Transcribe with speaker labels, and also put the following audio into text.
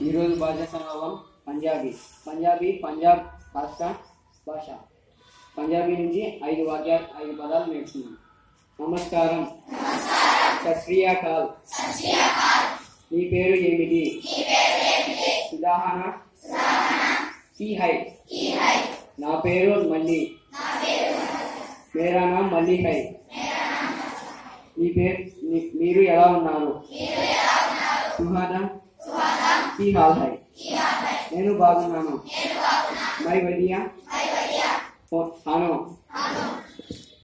Speaker 1: ఈరోజు భాషా సమూహం పంజాబీ పంజాబీ పంజాబ్ రాష్ట్ర భాష పంజాబీ నుంచి ఐదు వాక్యాలు ఐదు పదాలు నేర్చుకున్నాం నమస్కారం సత్ శ్రీ అకాల్ నీ పేరు ఏమిటి ఉదాహరణ की है నా పేరు మల్లి మేరా నామ్ మల్లి హై మీ పేరు మీ- మీరు ఎలా ఉన్నారు సుహానా की हाल है నేను బాగున్నాను మై వదియా खानो